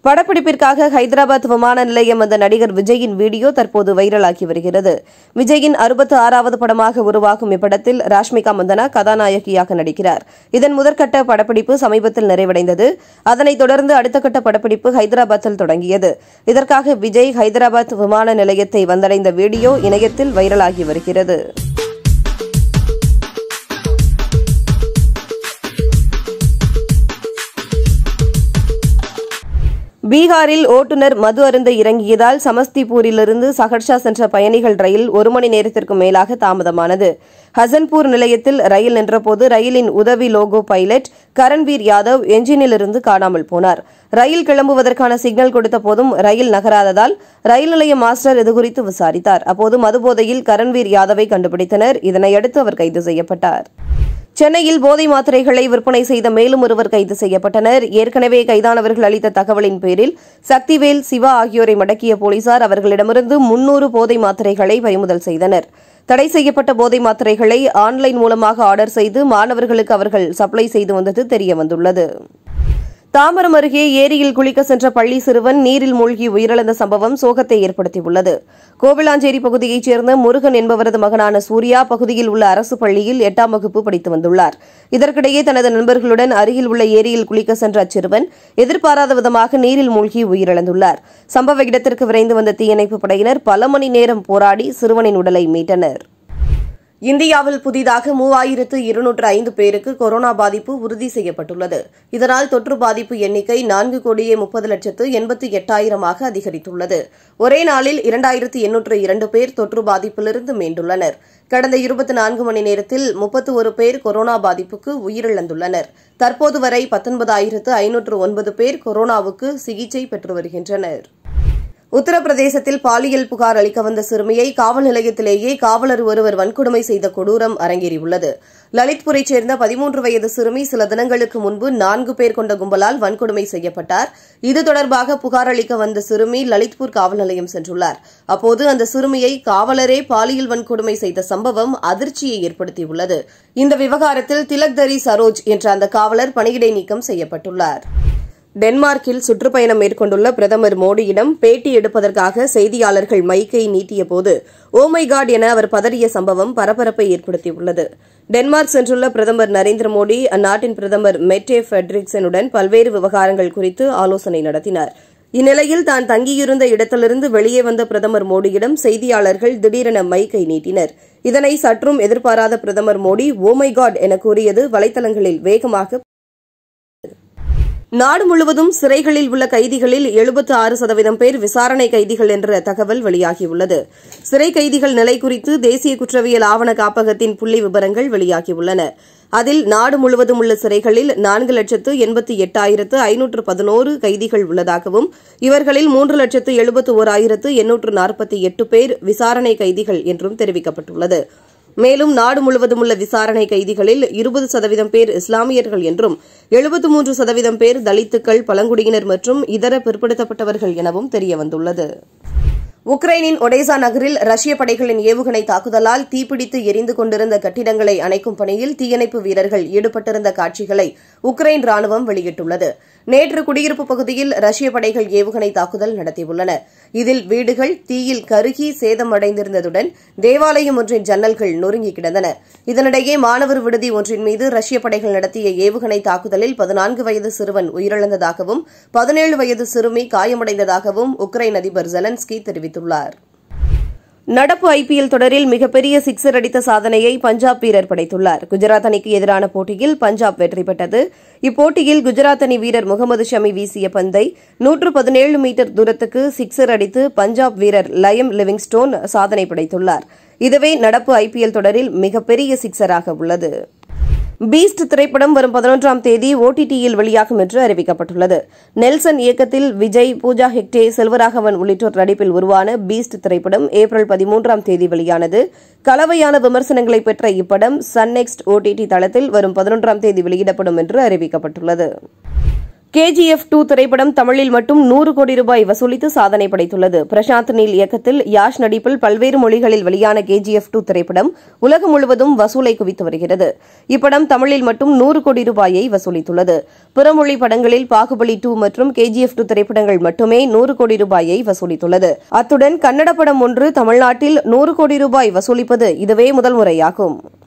படப்பிடிப்பிற்காக ஹைதராபாத் விமான நிலையம் வந்த நடிகர் விஜயின் வீடியோ தற்போது வைரலாகி வருகிறது விஜயின் அறுபத்து ஆறாவது படமாக உருவாகும் இப்படத்தில் ராஷ்மிகா மந்தனா கதாநாயகியாக நடிக்கிறார் இதன் முதற்கட்ட படப்பிடிப்பு சமீபத்தில் நிறைவடைந்தது அதனைத் தொடர்ந்து அடுத்த கட்ட படப்பிடிப்பு ஹைதராபாத்தில் தொடங்கியது இதற்காக விஜய் ஹைதராபாத் விமான நிலையத்தை வந்தடைந்த வீடியோ இணையத்தில் வைரலாகி வருகிறது பீகாரில் ஓட்டுநர் மது அருந்த இறங்கியதால் சமஸ்திபூரிலிருந்து சகர்ஷா சென்ற பயணிகள் ரயில் ஒரு மணி நேரத்திற்கு மேலாக தாமதமானது ஹசன்பூர் நிலையத்தில் ரயில் நின்றபோது ரயிலின் உதவி லோகோ பைலட் கரண்வீர் யாதவ் என்ஜினிலிருந்து காணாமல் போனார் ரயில் கிளம்புவதற்கான சிக்னல் கொடுத்த போதும் ரயில் நகராததால் ரயில் நிலைய மாஸ்டர் இதுகுறித்து விசாரித்தார் அப்போது மதுபோதையில் கரண்வீர் யாதவை கண்டுபிடித்தனர் இதனையடுத்து அவர் கைது செய்யப்பட்டார் சென்னையில் போதை மாத்திரைகளை விற்பனை செய்த மேலும் ஒருவர் கைது செய்யப்பட்டனர் ஏற்கனவே கைதானவர்கள் அளித்த தகவலின் பேரில் சக்திவேல் சிவா ஆகியோரை மடக்கிய போலீசார் அவர்களிடமிருந்து முன்னூறு போதை மாத்திரைகளை பறிமுதல் செய்தனர் தடை செய்யப்பட்ட போதை மாத்திரைகளை ஆன்லைன் மூலமாக ஆர்டர் செய்து மாணவர்களுக்கு அவர்கள் சப்ளை செய்து வந்தது தெரியவந்துள்ளது தாம்பரம் அருகே ஏரியில் குளிக்க சென்ற பள்ளி சிறுவன் நீரில் மூழ்கி உயிரிழந்த சம்பவம் சோகத்தை ஏற்படுத்தியுள்ளது கோவிலாஞ்சேரி பகுதியைச் சேர்ந்த முருகன் என்பவரது மகனான சூர்யா பகுதியில் உள்ள அரசு பள்ளியில் எட்டாம் வகுப்பு படித்து வந்துள்ளார் இதற்கிடையே தனது நண்பர்களுடன் அருகில் உள்ள ஏரியில் குளிக்க சென்ற அச்சிறுவன் எதிர்பாராத விதமாக நீரில் மூழ்கி உயிரிழந்துள்ளார் சம்பவ இடத்திற்கு விரைந்து வந்த தீயணைப்புப் படையினர் பல மணி நேரம் போராடி சிறுவனின் உடலை மீட்டனர் இந்தியாவில் புதிதாக மூவாயிரத்து இருநூற்று ஐந்து பேருக்கு கொரோனா பாதிப்பு உறுதி செய்யப்பட்டுள்ளது இதனால் தொற்று பாதிப்பு எண்ணிக்கை நான்கு கோடியே முப்பது லட்சத்து எண்பத்தி எட்டாயிரமாக அதிகரித்துள்ளது ஒரே நாளில் இரண்டாயிரத்து எண்ணூற்று இரண்டு பேர் தொற்று பாதிப்பிலிருந்து மீண்டுள்ளனர் கடந்த இருபத்தி நான்கு மணி நேரத்தில் முப்பத்து ஒரு பேர் கொரோனா பாதிப்புக்கு உயிரிழந்துள்ளனர் தற்போது வரை பத்தொன்பதாயிரத்து ஐநூற்று ஒன்பது பேர் கொரோனாவுக்கு சிகிச்சை பெற்று வருகின்றனர் உத்தரப்பிரதேசத்தில் பாலியல் புகார் அளிக்க வந்த சிறுமியை காவல் நிலையத்திலேயே காவலர் ஒருவர் வன்கொடுமை செய்த கொடூரம் அரங்கேறியுள்ளது லலித்பூரைச் சேர்ந்த பதிமூன்று வயது சிறுமி சில தினங்களுக்கு முன்பு நான்கு பேர் கொண்ட கும்பலால் வன்கொடுமை செய்யப்பட்டார் இது தொடர்பாக புகார் அளிக்க வந்த சிறுமி லலித்பூர் காவல் நிலையம் சென்றுள்ளார் அப்போது அந்த சிறுமியை காவலரே பாலியல் வன்கொடுமை செய்த சம்பவம் அதிர்ச்சியை ஏற்படுத்தியுள்ளது இந்த விவகாரத்தில் திலக்தரி சரோஜ் என்ற அந்த காவலர் பணியிடை நீக்கம் செய்யப்பட்டுள்ளார் டென்மார்க்கில் சுற்றுப்பயணம் மேற்கொண்டுள்ள பிரதமர் மோடியிடம் பேட்டி எடுப்பதற்காக செய்தியாளர்கள் மைக்கை நீட்டியபோது ஓமை காட் என அவர் பதறிய சம்பவம் பரபரப்பை ஏற்படுத்தியுள்ளது டென்மார்க் சென்றுள்ள பிரதமர் நரேந்திர மோடி அந்நாட்டின் பிரதமர் மெட்டே ஃபெட்ரிக்சனுடன் பல்வேறு விவகாரங்கள் குறித்து ஆலோசனை நடத்தினார் இந்நிலையில் தான் தங்கியிருந்த இடத்திலிருந்து வெளியே வந்த பிரதமர் மோடியிடம் செய்தியாளர்கள் திடீரென மைக்கை நீட்டினர் இதனை சற்றும் எதிர்பாராத பிரதமர் மோடி ஓமை காட் என கூறியது வலைதளங்களில் வேகமாக நாடு முழுவதும் சிறைகளில் உள்ள கைதிகளில் எழுபத்து ஆறு சதவீதம் பேர் விசாரணை கைதிகள் என்ற தகவல் வெளியாகியுள்ளது சிறை கைதிகள் நிலை குறித்து தேசிய குற்றவியல் ஆவண காப்பகத்தின் புள்ளி விவரங்கள் வெளியாகியுள்ளன அதில் நாடு முழுவதும் உள்ள சிறைகளில் நான்கு லட்சத்து எண்பத்தி எட்டாயிரத்து ஐநூற்று பதினோரு கைதிகள் உள்ளதாகவும் இவர்களில் மூன்று லட்சத்து எழுபத்து ஓராயிரத்து எண்ணூற்று நாற்பத்தி எட்டு பேர் விசாரணை கைதிகள் என்றும் தெரிவிக்கப்பட்டுள்ளது மேலும் நாடு முழுவதும் உள்ள விசாரணை கைதிகளில் இருபது சதவீதம் பேர் இஸ்லாமியர்கள் என்றும் எழுபத்து மூன்று சதவீதம் பேர் தலித்துக்கள் பழங்குடியினர் மற்றும் இதர பிற்படுத்தப்பட்டவர்கள் எனவும் தெரியவந்துள்ளது உக்ரைனின் ஒடேசா நகரில் ரஷ்ய படைகளின் ஏவுகணை தாக்குதலால் தீப்பிடித்து எரிந்து கொண்டிருந்த கட்டிடங்களை அணைக்கும் பணியில் தீயணைப்பு வீரர்கள் ஈடுபட்டிருந்த காட்சிகளை உக்ரைன் ராணுவம் வெளியிட்டுள்ளது நேற்று குடியிருப்பு பகுதியில் ரஷ்ய படைகள் ஏவுகணை தாக்குதல் நடத்தியுள்ளன இதில் வீடுகள் தீயில் கருகி சேதமடைந்திருந்ததுடன் தேவாலயம் ஒன்றின் ஜன்னல்கள் நொறுங்கி கிடந்தன இதனிடையே மாணவர் விடுதி ஒன்றின் மீது ரஷ்ய படைகள் நடத்திய ஏவுகணை தாக்குதலில் பதினான்கு வயது சிறுவன் உயிரிழந்ததாகவும் பதினேழு வயது சிறுமி காயமடைந்ததாகவும் உக்ரைன் அதிபர் ஜெலன்ஸ்கி தெரிவித்துள்ளார் நடப்பு ஐபிஎல் தொடரில் மிகப்பெரிய சிக்ஸர் அடித்த சாதனையை பஞ்சாப் வீரர் படைத்துள்ளார் குஜராத் அணிக்கு எதிரான போட்டியில் பஞ்சாப் வெற்றி பெற்றது இப்போட்டியில் குஜராத் அணி வீரர் முகமது ஷமி வீசிய பந்தை நூற்று பதினேழு மீட்டர் தூரத்துக்கு சிக்ஸர் அடித்து பஞ்சாப் வீரர் லயம் லிவிங்ஸ்டோன் சாதனை படைத்துள்ளார் இதுவே நடப்பு ஐபிஎல் தொடரில் மிகப்பெரிய சிக்ஸராக உள்ளது பீஸ்ட் திரைப்படம் வரும் பதினொன்றாம் தேதி ஓடிடியில் வெளியாகும் என்று அறிவிக்கப்பட்டுள்ளது நெல்சன் இயக்கத்தில் விஜய் பூஜா ஹெக்டே செல்வராகவன் உள்ளிட்டோர் நடிப்பில் உருவான பீஸ்ட் திரைப்படம் ஏப்ரல் பதிமூன்றாம் தேதி வெளியானது கலவையான விமர்சனங்களை பெற்ற இப்படம் சன் நெக்ஸ்ட் ஓடிடி தளத்தில் வரும் பதினொன்றாம் தேதி வெளியிடப்படும் என்று அறிவிக்கப்பட்டுள்ளது கேஜிஎஃப் டூ திரைப்படம் தமிழில் மட்டும் நூறு கோடி ரூபாய் வசூலித்து சாதனை படைத்துள்ளது பிரசாந்த் நீல் இயக்கத்தில் யாஷ் நடிப்பில் பல்வேறு மொழிகளில் வெளியான கேஜிஎஃப் டூ திரைப்படம் உலகம் முழுவதும் வசூலை குவித்து வருகிறது இப்படம் தமிழில் மட்டும் நூறு கோடி ரூபாயை வசூலித்துள்ளது பிறமொழி படங்களில் பாகுபலி டூ மற்றும் கேஜிஎஃப் டூ திரைப்படங்கள் மட்டுமே நூறு கோடி ரூபாயை வசூலித்துள்ளது அத்துடன் கன்னட படம் ஒன்று தமிழ்நாட்டில் நூறு கோடி ரூபாய் வசூலிப்பது இதுவே முதல் முறையாகும்